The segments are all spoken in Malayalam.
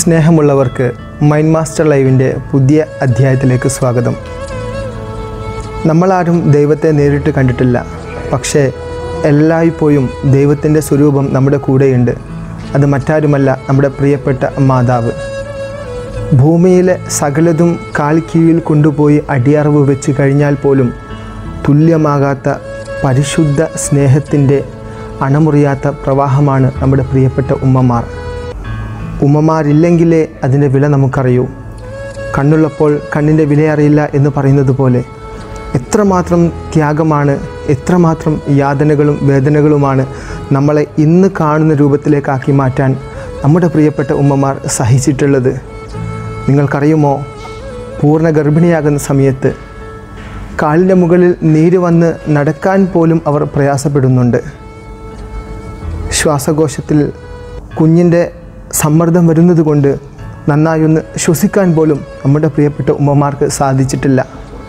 സ്നേഹമുള്ളവർക്ക് മൈൻഡ് മാസ്റ്റർ ലൈവിൻ്റെ പുതിയ അധ്യായത്തിലേക്ക് സ്വാഗതം നമ്മളാരും ദൈവത്തെ നേരിട്ട് കണ്ടിട്ടില്ല പക്ഷേ എല്ലായ്പ്പോഴും ദൈവത്തിൻ്റെ സ്വരൂപം നമ്മുടെ കൂടെയുണ്ട് അത് മറ്റാരുമല്ല നമ്മുടെ പ്രിയപ്പെട്ട മാതാവ് ഭൂമിയിലെ സകലതും കാൽ കീഴിൽ കൊണ്ടുപോയി അടിയറവ് വെച്ച് കഴിഞ്ഞാൽ പോലും തുല്യമാകാത്ത പരിശുദ്ധ സ്നേഹത്തിൻ്റെ അണമുറിയാത്ത പ്രവാഹമാണ് നമ്മുടെ പ്രിയപ്പെട്ട ഉമ്മമാർ ഉമ്മമാരില്ലെങ്കിലേ അതിൻ്റെ വില നമുക്കറിയൂ കണ്ണുള്ളപ്പോൾ കണ്ണിൻ്റെ വിലയറിയില്ല എന്ന് പറയുന്നത് പോലെ എത്രമാത്രം ത്യാഗമാണ് എത്രമാത്രം യാതനകളും വേദനകളുമാണ് നമ്മളെ ഇന്ന് കാണുന്ന രൂപത്തിലേക്കാക്കി മാറ്റാൻ നമ്മുടെ പ്രിയപ്പെട്ട ഉമ്മമാർ സഹിച്ചിട്ടുള്ളത് നിങ്ങൾക്കറിയുമോ പൂർണ്ണ ഗർഭിണിയാകുന്ന സമയത്ത് കാലിൻ്റെ മുകളിൽ നീര് വന്ന് നടക്കാൻ പോലും അവർ പ്രയാസപ്പെടുന്നുണ്ട് ശ്വാസകോശത്തിൽ കുഞ്ഞിൻ്റെ സമ്മർദ്ദം വരുന്നത് കൊണ്ട് നന്നായി ഒന്ന് ശ്വസിക്കാൻ പോലും നമ്മുടെ പ്രിയപ്പെട്ട ഉമ്മമാർക്ക് സാധിച്ചിട്ടില്ല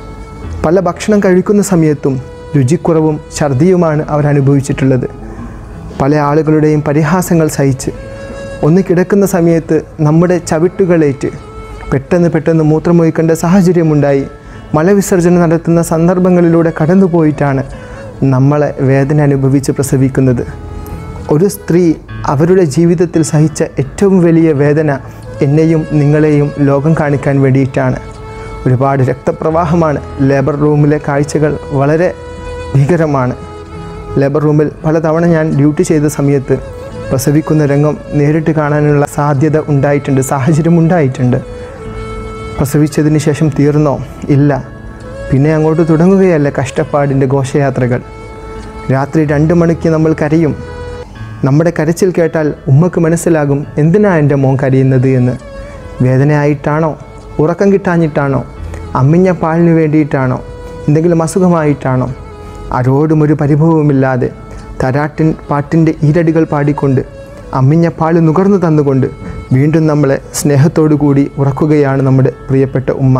പല ഭക്ഷണം കഴിക്കുന്ന സമയത്തും രുചിക്കുറവും ഛർദിയുമാണ് അവർ അനുഭവിച്ചിട്ടുള്ളത് പല ആളുകളുടെയും പരിഹാസങ്ങൾ സഹിച്ച് ഒന്ന് കിടക്കുന്ന സമയത്ത് നമ്മുടെ ചവിട്ടുകളേറ്റ് പെട്ടെന്ന് പെട്ടെന്ന് മൂത്രമൊഴിക്കേണ്ട സാഹചര്യമുണ്ടായി മലവിസർജനം നടത്തുന്ന സന്ദർഭങ്ങളിലൂടെ കടന്നുപോയിട്ടാണ് നമ്മളെ വേദന അനുഭവിച്ച് പ്രസവിക്കുന്നത് ഒരു സ്ത്രീ അവരുടെ ജീവിതത്തിൽ സഹിച്ച ഏറ്റവും വലിയ വേദന എന്നെയും നിങ്ങളെയും ലോകം കാണിക്കാൻ വേണ്ടിയിട്ടാണ് ഒരുപാട് രക്തപ്രവാഹമാണ് ലേബർ റൂമിലെ കാഴ്ചകൾ വളരെ ഭീകരമാണ് ലേബർ റൂമിൽ പലതവണ ഞാൻ ഡ്യൂട്ടി ചെയ്ത സമയത്ത് പ്രസവിക്കുന്ന രംഗം നേരിട്ട് കാണാനുള്ള സാധ്യത ഉണ്ടായിട്ടുണ്ട് സാഹചര്യം ഉണ്ടായിട്ടുണ്ട് പ്രസവിച്ചതിന് ശേഷം തീർന്നോ ഇല്ല പിന്നെ അങ്ങോട്ട് തുടങ്ങുകയല്ല കഷ്ടപ്പാടിൻ്റെ ഘോഷയാത്രകൾ രാത്രി രണ്ട് മണിക്ക് നമ്മൾ കരയും നമ്മുടെ കരച്ചിൽ കേട്ടാൽ ഉമ്മക്ക് മനസ്സിലാകും എന്തിനാ എൻ്റെ മോൻ കരയുന്നത് എന്ന് വേദനയായിട്ടാണോ ഉറക്കം കിട്ടാഞ്ഞിട്ടാണോ അമ്മിഞ്ഞ പാലിന് വേണ്ടിയിട്ടാണോ എന്തെങ്കിലും അസുഖമായിട്ടാണോ ആരോടും ഒരു പരിഭവവുമില്ലാതെ തരാട്ടിൻ പാട്ടിൻ്റെ ഈരടികൾ പാടിക്കൊണ്ട് അമ്മിഞ്ഞ പാല് നുകർന്നു തന്നുകൊണ്ട് വീണ്ടും നമ്മളെ സ്നേഹത്തോടു കൂടി ഉറക്കുകയാണ് നമ്മുടെ പ്രിയപ്പെട്ട ഉമ്മ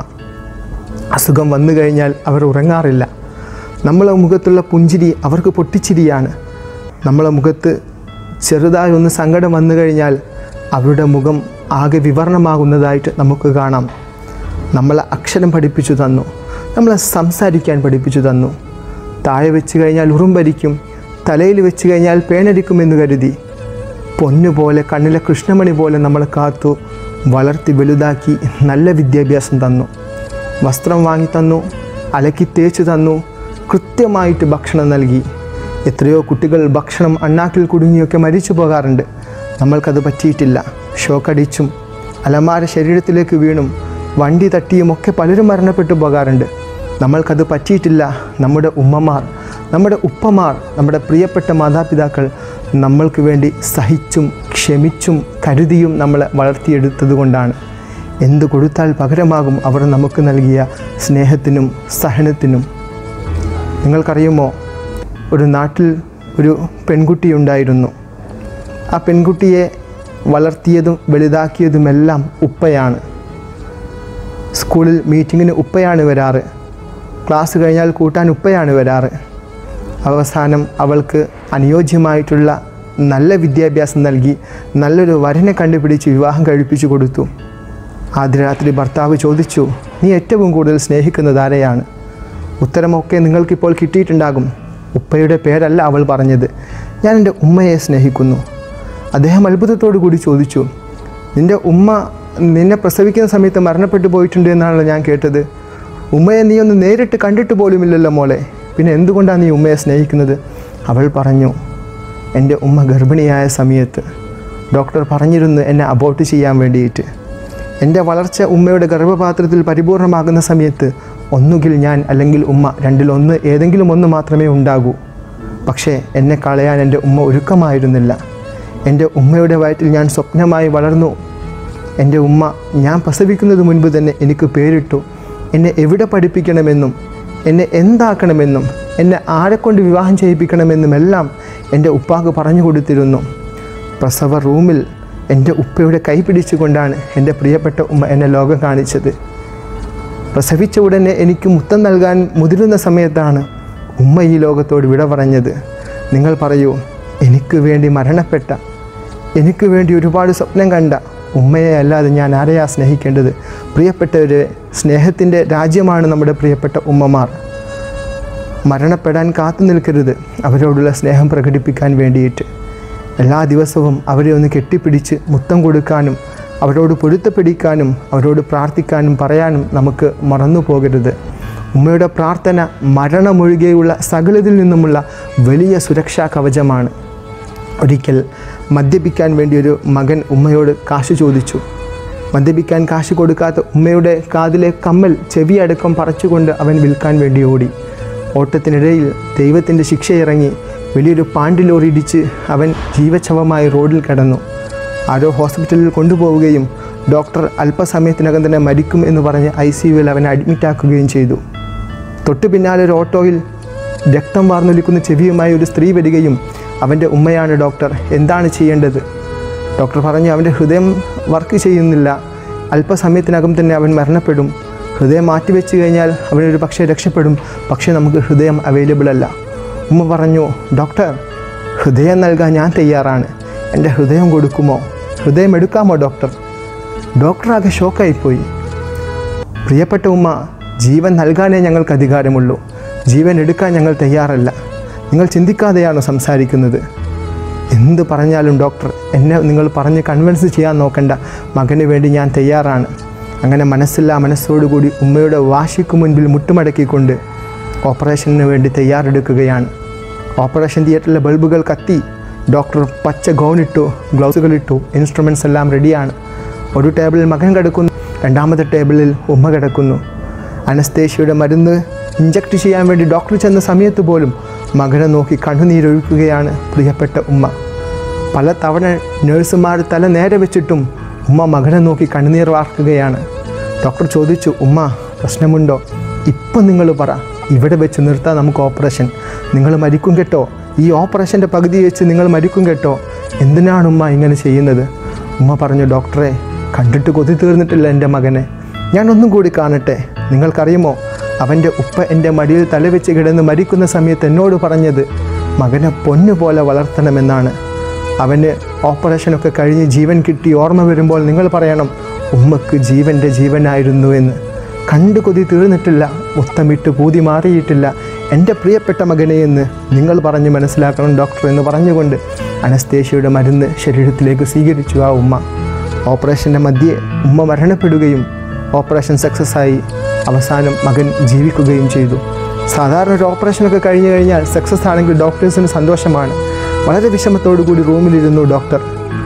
അസുഖം വന്നു കഴിഞ്ഞാൽ അവർ ഉറങ്ങാറില്ല നമ്മളെ മുഖത്തുള്ള പുഞ്ചിരി അവർക്ക് പൊട്ടിച്ചിരിയാണ് നമ്മളെ മുഖത്ത് ചെറുതായി ഒന്ന് സങ്കടം വന്നു കഴിഞ്ഞാൽ അവരുടെ മുഖം ആകെ വിവരണമാകുന്നതായിട്ട് നമുക്ക് കാണാം നമ്മളെ അക്ഷരം പഠിപ്പിച്ചു തന്നു നമ്മളെ സംസാരിക്കാൻ പഠിപ്പിച്ചു തന്നു താഴെ വെച്ച് കഴിഞ്ഞാൽ ഉറുമ്പരിക്കും തലയിൽ വെച്ച് കഴിഞ്ഞാൽ പേനരിക്കുമെന്ന് കരുതി പൊന്നുപോലെ കണ്ണിലെ കൃഷ്ണമണി പോലെ നമ്മളെ കാത്തു വളർത്തി വലുതാക്കി നല്ല വിദ്യാഭ്യാസം തന്നു വസ്ത്രം വാങ്ങി തന്നു അലക്കി തേച്ച് തന്നു കൃത്യമായിട്ട് ഭക്ഷണം നൽകി എത്രയോ കുട്ടികൾ ഭക്ഷണം അണ്ണാക്കിൽ കുടുങ്ങിയൊക്കെ മരിച്ചു പോകാറുണ്ട് നമ്മൾക്കത് പറ്റിയിട്ടില്ല ഷോക്കടിച്ചും അലമാര ശരീരത്തിലേക്ക് വീണും വണ്ടി തട്ടിയും ഒക്കെ പലരും മരണപ്പെട്ടു പോകാറുണ്ട് നമ്മൾക്കത് പറ്റിയിട്ടില്ല നമ്മുടെ ഉമ്മമാർ നമ്മുടെ ഉപ്പമാർ നമ്മുടെ പ്രിയപ്പെട്ട മാതാപിതാക്കൾ നമ്മൾക്ക് വേണ്ടി സഹിച്ചും ക്ഷമിച്ചും കരുതിയും നമ്മളെ വളർത്തിയെടുത്തത് കൊണ്ടാണ് എന്ത് കൊടുത്താൽ പകരമാകും അവർ നമുക്ക് നൽകിയ സ്നേഹത്തിനും സഹനത്തിനും നിങ്ങൾക്കറിയുമോ ഒരു നാട്ടിൽ ഒരു പെൺകുട്ടിയുണ്ടായിരുന്നു ആ പെൺകുട്ടിയെ വളർത്തിയതും വലുതാക്കിയതുമെല്ലാം ഉപ്പയാണ് സ്കൂളിൽ മീറ്റിങ്ങിന് ഉപ്പയാണ് വരാറ് ക്ലാസ് കഴിഞ്ഞാൽ കൂട്ടാൻ ഉപ്പയാണ് വരാറ് അവസാനം അവൾക്ക് അനുയോജ്യമായിട്ടുള്ള നല്ല വിദ്യാഭ്യാസം നൽകി നല്ലൊരു വരനെ കണ്ടുപിടിച്ച് വിവാഹം കഴിപ്പിച്ചു കൊടുത്തു ആദ്യ രാത്രി ഭർത്താവ് ചോദിച്ചു നീ ഏറ്റവും കൂടുതൽ സ്നേഹിക്കുന്നത് ആരെയാണ് ഉത്തരമൊക്കെ നിങ്ങൾക്കിപ്പോൾ കിട്ടിയിട്ടുണ്ടാകും ഉപ്പയുടെ പേരല്ല അവൾ പറഞ്ഞത് ഞാൻ എൻ്റെ ഉമ്മയെ സ്നേഹിക്കുന്നു അദ്ദേഹം അത്ഭുതത്തോടു കൂടി ചോദിച്ചു നിൻ്റെ ഉമ്മ നിന്നെ പ്രസവിക്കുന്ന സമയത്ത് മരണപ്പെട്ടു പോയിട്ടുണ്ട് എന്നാണല്ലോ ഞാൻ കേട്ടത് ഉമ്മയെ നീ ഒന്ന് നേരിട്ട് കണ്ടിട്ട് പോലുമില്ലല്ലോ മോളെ പിന്നെ എന്തുകൊണ്ടാണ് നീ ഉമ്മയെ സ്നേഹിക്കുന്നത് അവൾ പറഞ്ഞു എൻ്റെ ഉമ്മ ഗർഭിണിയായ സമയത്ത് ഡോക്ടർ പറഞ്ഞിരുന്നു എന്നെ അബോർട്ട് ചെയ്യാൻ വേണ്ടിയിട്ട് എൻ്റെ വളർച്ച ഉമ്മയുടെ ഗർഭപാത്രത്തിൽ പരിപൂർണമാകുന്ന സമയത്ത് ഒന്നുകിൽ ഞാൻ അല്ലെങ്കിൽ ഉമ്മ രണ്ടിലൊന്ന് ഏതെങ്കിലും ഒന്ന് മാത്രമേ ഉണ്ടാകൂ പക്ഷേ എന്നെ കളയാൻ എൻ്റെ ഉമ്മ ഒരുക്കമായിരുന്നില്ല എൻ്റെ ഉമ്മയുടെ വയറ്റിൽ ഞാൻ സ്വപ്നമായി വളർന്നു എൻ്റെ ഉമ്മ ഞാൻ പ്രസവിക്കുന്നത് മുൻപ് തന്നെ എനിക്ക് പേരിട്ടു എന്നെ എവിടെ പഠിപ്പിക്കണമെന്നും എന്നെ എന്താക്കണമെന്നും എന്നെ ആരെക്കൊണ്ട് വിവാഹം ചെയ്യിപ്പിക്കണമെന്നുമെല്ലാം എൻ്റെ ഉപ്പാക്ക് പറഞ്ഞു കൊടുത്തിരുന്നു പ്രസവ റൂമിൽ എൻ്റെ ഉപ്പയുടെ കൈ പിടിച്ചുകൊണ്ടാണ് എൻ്റെ പ്രിയപ്പെട്ട ഉമ്മ എന്നെ ലോകം കാണിച്ചത് പ്രസവിച്ച ഉടനെ എനിക്ക് മുത്തം നൽകാൻ മുതിരുന്ന സമയത്താണ് ഉമ്മ ഈ ലോകത്തോട് വിട പറഞ്ഞത് നിങ്ങൾ പറയൂ എനിക്ക് വേണ്ടി മരണപ്പെട്ട എനിക്ക് വേണ്ടി ഒരുപാട് സ്വപ്നം കണ്ട ഉമ്മയെ അല്ലാതെ ഞാൻ ആരെയാ സ്നേഹിക്കേണ്ടത് പ്രിയപ്പെട്ടവരെ സ്നേഹത്തിൻ്റെ രാജ്യമാണ് നമ്മുടെ പ്രിയപ്പെട്ട ഉമ്മമാർ മരണപ്പെടാൻ കാത്തു നിൽക്കരുത് അവരോടുള്ള സ്നേഹം പ്രകടിപ്പിക്കാൻ വേണ്ടിയിട്ട് എല്ലാ ദിവസവും അവരെ ഒന്ന് കെട്ടിപ്പിടിച്ച് മുത്തം കൊടുക്കാനും അവരോട് പൊരുത്തപ്പെടിക്കാനും അവരോട് പ്രാർത്ഥിക്കാനും പറയാനും നമുക്ക് മറന്നു പോകരുത് ഉമ്മയുടെ പ്രാർത്ഥന മരണമൊഴികെയുള്ള സകലതിൽ നിന്നുമുള്ള വലിയ സുരക്ഷാ കവചമാണ് ഒരിക്കൽ മദ്യപിക്കാൻ വേണ്ടി ഒരു മകൻ ഉമ്മയോട് കാശ് ചോദിച്ചു മദ്യപിക്കാൻ കാശ് കൊടുക്കാത്ത ഉമ്മയുടെ കാതിലെ കമ്മൽ ചെവിയടക്കം പറിച്ചുകൊണ്ട് അവൻ വിൽക്കാൻ വേണ്ടി ഓടി ഓട്ടത്തിനിടയിൽ ദൈവത്തിൻ്റെ ശിക്ഷ ഇറങ്ങി വലിയൊരു പാണ്ടി ലോറി ഇടിച്ച് അവൻ ജീവച്ഛവമായി റോഡിൽ കിടന്നു ആരോ ഹോസ്പിറ്റലിൽ കൊണ്ടുപോവുകയും ഡോക്ടർ അല്പസമയത്തിനകം തന്നെ മരിക്കും എന്ന് പറഞ്ഞ് ഐ സി യുവിൽ അവനെ അഡ്മിറ്റാക്കുകയും ചെയ്തു തൊട്ടു പിന്നാലെ ഒരു ഓട്ടോയിൽ രക്തം വാർന്നൊലിക്കുന്ന ചെവിയുമായി ഒരു സ്ത്രീ വരികയും അവൻ്റെ ഉമ്മയാണ് ഡോക്ടർ എന്താണ് ചെയ്യേണ്ടത് ഡോക്ടർ പറഞ്ഞു അവൻ്റെ ഹൃദയം വർക്ക് ചെയ്യുന്നില്ല അല്പസമയത്തിനകം തന്നെ അവൻ മരണപ്പെടും ഹൃദയം മാറ്റിവെച്ച് കഴിഞ്ഞാൽ അവനൊരു പക്ഷേ രക്ഷപ്പെടും പക്ഷേ നമുക്ക് ഹൃദയം അവൈലബിൾ അല്ല ഉമ്മ പറഞ്ഞു ഡോക്ടർ ഹൃദയം നൽകാൻ ഞാൻ തയ്യാറാണ് എൻ്റെ ഹൃദയം കൊടുക്കുമോ ഹൃദയം എടുക്കാമോ ഡോക്ടർ ഡോക്ടർ ആകെ ഷോക്കായിപ്പോയി പ്രിയപ്പെട്ട ഉമ്മ ജീവൻ നൽകാനേ ഞങ്ങൾക്ക് അധികാരമുള്ളൂ ജീവൻ എടുക്കാൻ ഞങ്ങൾ തയ്യാറല്ല നിങ്ങൾ ചിന്തിക്കാതെയാണോ സംസാരിക്കുന്നത് എന്ത് പറഞ്ഞാലും ഡോക്ടർ എന്നെ നിങ്ങൾ പറഞ്ഞ് കൺവിൻസ് ചെയ്യാൻ നോക്കണ്ട മകന് വേണ്ടി ഞാൻ തയ്യാറാണ് അങ്ങനെ മനസ്സില്ലാ മനസ്സോടുകൂടി ഉമ്മയുടെ വാശിക്ക് മുൻപിൽ മുട്ടുമടക്കിക്കൊണ്ട് ഓപ്പറേഷന് വേണ്ടി തയ്യാറെടുക്കുകയാണ് ഓപ്പറേഷൻ തിയേറ്ററിലെ ബൾബുകൾ കത്തി ഡോക്ടർ പച്ച ഗൗണിട്ടു ഗ്ലൗസുകളിട്ടു ഇൻസ്ട്രുമെൻറ്റ്സ് എല്ലാം റെഡിയാണ് ഒരു ടേബിളിൽ മകൻ കിടക്കുന്നു രണ്ടാമത്തെ ടേബിളിൽ ഉമ്മ കിടക്കുന്നു അനസ്തേഷ്യയുടെ മരുന്ന് ഇഞ്ചക്ട് ചെയ്യാൻ വേണ്ടി ഡോക്ടർ ചെന്ന സമയത്ത് പോലും മകനെ നോക്കി കണ്ണുനീരൊഴുക്കുകയാണ് പ്രിയപ്പെട്ട ഉമ്മ പല തവണ നഴ്സുമാർ തല നേരെ വെച്ചിട്ടും ഉമ്മ മകനെ നോക്കി കണ്ണുനീർ വാർക്കുകയാണ് ഡോക്ടർ ചോദിച്ചു ഉമ്മ പ്രശ്നമുണ്ടോ ഇപ്പം നിങ്ങൾ പറ ഇവിടെ വെച്ച് നിർത്താം നമുക്ക് ഓപ്പറേഷൻ നിങ്ങൾ മരിക്കും കേട്ടോ ഈ ഓപ്പറേഷൻ്റെ പകുതി വെച്ച് നിങ്ങൾ മരിക്കും കേട്ടോ എന്തിനാണ് ഉമ്മ ഇങ്ങനെ ചെയ്യുന്നത് ഉമ്മ പറഞ്ഞു ഡോക്ടറെ കണ്ടിട്ട് കൊതി തീർന്നിട്ടില്ല എൻ്റെ മകനെ ഞാൻ ഒന്നും കൂടി കാണട്ടെ നിങ്ങൾക്കറിയുമോ അവൻ്റെ ഉപ്പ എൻ്റെ മടിയിൽ തലവെച്ച് കിടന്ന് മരിക്കുന്ന സമയത്ത് എന്നോട് പറഞ്ഞത് മകനെ പൊന്നുപോലെ വളർത്തണമെന്നാണ് അവന് ഓപ്പറേഷനൊക്കെ കഴിഞ്ഞ് ജീവൻ കിട്ടി ഓർമ്മ വരുമ്പോൾ നിങ്ങൾ പറയണം ഉമ്മക്ക് ജീവൻ്റെ ജീവനായിരുന്നു എന്ന് കണ്ടു കൊതി തീർന്നിട്ടില്ല മുത്തമിട്ട് പൂതി മാറിയിട്ടില്ല എൻ്റെ പ്രിയപ്പെട്ട മകനെ എന്ന് നിങ്ങൾ പറഞ്ഞ് മനസ്സിലാക്കണം ഡോക്ടർ എന്ന് പറഞ്ഞുകൊണ്ട് അനസ്തേഷ്യയുടെ മരുന്ന് ശരീരത്തിലേക്ക് സ്വീകരിച്ചു ആ ഉമ്മ ഓപ്പറേഷൻ്റെ മധ്യേ ഉമ്മ മരണപ്പെടുകയും ഓപ്പറേഷൻ സക്സസ് ആയി അവസാനം മകൻ ജീവിക്കുകയും ചെയ്തു സാധാരണ ഒരു ഓപ്പറേഷനൊക്കെ കഴിഞ്ഞു കഴിഞ്ഞാൽ സക്സസ് ആണെങ്കിൽ ഡോക്ടേഴ്സിന് സന്തോഷമാണ് വളരെ വിഷമത്തോടു കൂടി റൂമിലിരുന്നു ഡോക്ടർ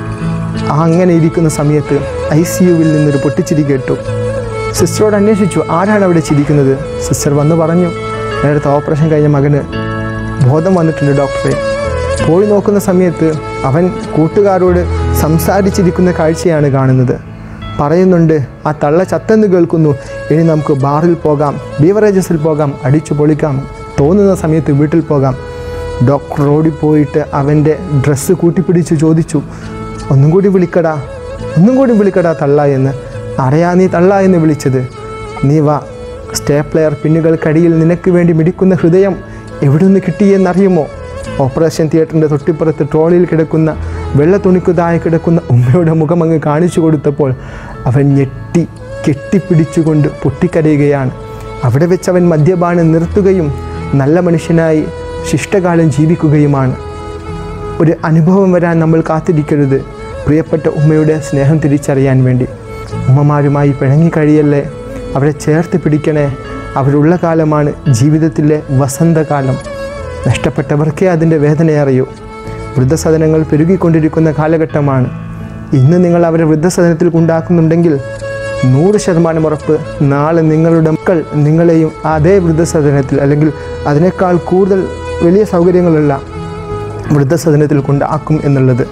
ആ അങ്ങനെ ഇരിക്കുന്ന സമയത്ത് ഐ സി യുവിൽ നിന്നൊരു പൊട്ടിച്ചിരി കേട്ടു സിസ്റ്ററോട് അന്വേഷിച്ചു ആരാണ് അവിടെ ചിരിക്കുന്നത് സിസ്റ്റർ വന്ന് പറഞ്ഞു നേരത്തെ ഓപ്പറേഷൻ കഴിഞ്ഞ മകന് ബോധം വന്നിട്ടുണ്ട് ഡോക്ടറെ പോയി നോക്കുന്ന സമയത്ത് അവൻ കൂട്ടുകാരോട് സംസാരിച്ചിരിക്കുന്ന കാഴ്ചയാണ് കാണുന്നത് പറയുന്നുണ്ട് ആ തള്ള ചത്തെന്ന് കേൾക്കുന്നു ഇനി നമുക്ക് ബാറിൽ പോകാം ബീവറേജസിൽ പോകാം അടിച്ചു പൊളിക്കാം തോന്നുന്ന സമയത്ത് വീട്ടിൽ പോകാം ഡോക്ടർ ഓടിപ്പോയിട്ട് അവൻ്റെ ഡ്രസ്സ് കൂട്ടിപ്പിടിച്ച് ചോദിച്ചു ഒന്നും കൂടി വിളിക്കടാ ഒന്നും കൂടി വിളിക്കടാ തള്ള എന്ന് അറിയാ നീ തള്ള എന്ന് വിളിച്ചത് നീ വാ സ്റ്റേപ്ലെയർ പിന്നുകൾക്കടിയിൽ നിനക്ക് വേണ്ടി മിടിക്കുന്ന ഹൃദയം എവിടെ നിന്ന് കിട്ടിയെന്നറിയുമോ ഓപ്പറേഷൻ തിയേറ്ററിൻ്റെ തൊട്ടിപ്പുറത്ത് ട്രോളിയിൽ കിടക്കുന്ന വെള്ള തുണിക്കുതായി കിടക്കുന്ന ഉമ്മയുടെ മുഖം അങ്ങ് കാണിച്ചു കൊടുത്തപ്പോൾ അവൻ ഞെട്ടി കെട്ടിപ്പിടിച്ചുകൊണ്ട് പൊട്ടിക്കരയുകയാണ് അവിടെ വെച്ച് അവൻ മദ്യപാനം നിർത്തുകയും നല്ല മനുഷ്യനായി ശിഷ്ടകാലം ജീവിക്കുകയുമാണ് ഒരു അനുഭവം വരാൻ നമ്മൾ കാത്തിരിക്കരുത് പ്രിയപ്പെട്ട ഉമ്മയുടെ സ്നേഹം തിരിച്ചറിയാൻ വേണ്ടി ഉമ്മമാരുമായി പിണങ്ങി കഴിയല്ലേ അവരെ ചേർത്ത് പിടിക്കണേ അവരുള്ള കാലമാണ് ജീവിതത്തിലെ വസന്തകാലം നഷ്ടപ്പെട്ടവർക്കേ അതിൻ്റെ വേദന അറിയൂ വൃദ്ധസദനങ്ങൾ പെരുകിക്കൊണ്ടിരിക്കുന്ന കാലഘട്ടമാണ് ഇന്ന് നിങ്ങൾ അവരെ വൃദ്ധസദനത്തിൽ കൊണ്ടാക്കുന്നുണ്ടെങ്കിൽ നൂറ് ശതമാനം ഉറപ്പ് നാളെ നിങ്ങളുടെ മക്കൾ നിങ്ങളെയും അതേ വൃദ്ധസദനത്തിൽ അല്ലെങ്കിൽ അതിനേക്കാൾ കൂടുതൽ വലിയ സൗകര്യങ്ങളുള്ള വൃദ്ധസദനത്തിൽ കൊണ്ടാക്കും എന്നുള്ളത്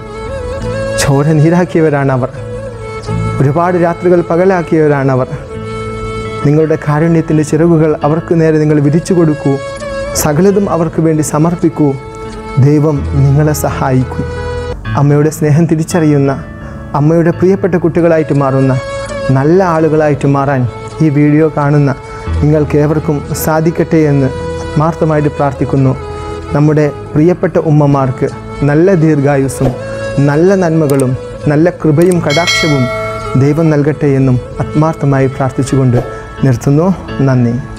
ചോര നീരാക്കിയവരാണ് അവർ ഒരുപാട് രാത്രികൾ പകലാക്കിയവരാണ് അവർ നിങ്ങളുടെ കാരുണ്യത്തിൻ്റെ ചിറകുകൾ അവർക്ക് നേരെ നിങ്ങൾ വിരിച്ചു കൊടുക്കൂ സകലതും അവർക്ക് വേണ്ടി സമർപ്പിക്കൂ ദൈവം നിങ്ങളെ സഹായിക്കും അമ്മയുടെ സ്നേഹം തിരിച്ചറിയുന്ന അമ്മയുടെ പ്രിയപ്പെട്ട കുട്ടികളായിട്ട് മാറുന്ന നല്ല ആളുകളായിട്ട് മാറാൻ ഈ വീഡിയോ കാണുന്ന നിങ്ങൾക്കേവർക്കും സാധിക്കട്ടെ എന്ന് ആത്മാർത്ഥമായിട്ട് പ്രാർത്ഥിക്കുന്നു നമ്മുടെ പ്രിയപ്പെട്ട ഉമ്മമാർക്ക് നല്ല ദീർഘായുസ്സും നല്ല നന്മകളും നല്ല കൃപയും കടാക്ഷവും ദൈവം നൽകട്ടെ എന്നും ആത്മാർത്ഥമായി പ്രാർത്ഥിച്ചുകൊണ്ട് നിർത്തുന്നു നന്ദി